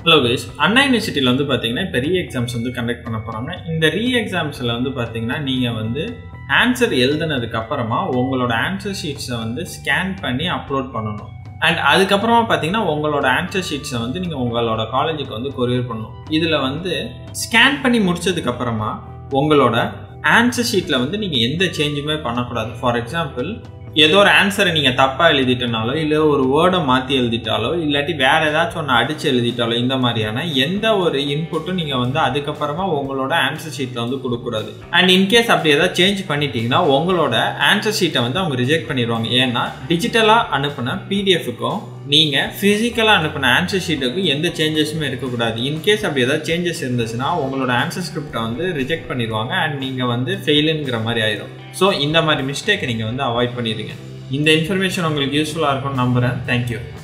hello guys அண்ணா யூனிவர்சிட்டியில் வந்து பார்த்தீங்கன்னா இப்போ ரீ எக்ஸாம்ஸ் வந்து கண்டக்ட் பண்ண போகிறாங்க இந்த ரீ எக்ஸாம்ஸில் வந்து பார்த்தீங்கன்னா நீங்கள் வந்து ஆன்சர் எழுதுனதுக்கு அப்புறமா உங்களோட ஆன்சர் ஷீட்ஸை வந்து ஸ்கேன் பண்ணி அப்லோட் பண்ணணும் அண்ட் அதுக்கப்புறமா பார்த்தீங்கன்னா உங்களோட ஆன்சர் ஷீட்ஸை வந்து நீங்கள் உங்களோட காலேஜுக்கு வந்து கொரியர் பண்ணணும் இதில் வந்து ஸ்கேன் பண்ணி முடிச்சதுக்கு அப்புறமா உங்களோட ஆன்சர் ஷீட்டில் வந்து நீங்கள் எந்த சேஞ்சுமே பண்ணக்கூடாது ஃபார் எக்ஸாம்பிள் ஏதோ ஒரு ஆன்சரை நீங்கள் தப்பாக எழுதிட்டனாலோ இல்லை ஒரு வேர்டை மாற்றி எழுதிட்டாலோ இல்லாட்டி வேற ஏதாச்சும் ஒன்று அடித்து எழுதிட்டாலோ இந்த மாதிரியான எந்த ஒரு இன்புட்டும் நீங்கள் வந்து அதுக்கப்புறமா உங்களோட ஆன்சர் ஷீட்டில் வந்து கொடுக்கக்கூடாது அண்ட் இன்கேஸ் அப்படி ஏதாவது சேஞ்ச் பண்ணிட்டீங்கன்னா உங்களோட ஆன்சர் ஷீட்டை வந்து அவங்க ரிஜெக்ட் பண்ணிடுவாங்க ஏன்னா டிஜிட்டலாக அனுப்பின பிடிஎஃப்க்கும் நீங்கள் ஃபிசிக்கலாக அனுப்பின ஆன்சர் ஷீட்டுக்கும் எந்த சேஞ்சஸுமே இருக்கக்கூடாது இன்கேஸ் அப்படி ஏதாவது சேஞ்சஸ் இருந்துச்சுன்னா உங்களோட ஆன்சர் ஸ்கிரிப்டை வந்து ரிஜெக்ட் பண்ணிடுவாங்க அண்ட் நீங்கள் வந்து ஃபெயிலுங்கிற மாதிரி ஆயிடும் ஸோ இந்த மாதிரி மிஸ்டேக்கை நீங்கள் வந்து அவாய்ட் பண்ணிடுங்க இந்த இன்ஃபர்மேஷன் உங்களுக்கு யூஸ்ஃபுல்லாக இருக்கும்னு நம்புகிறேன் தேங்க்யூ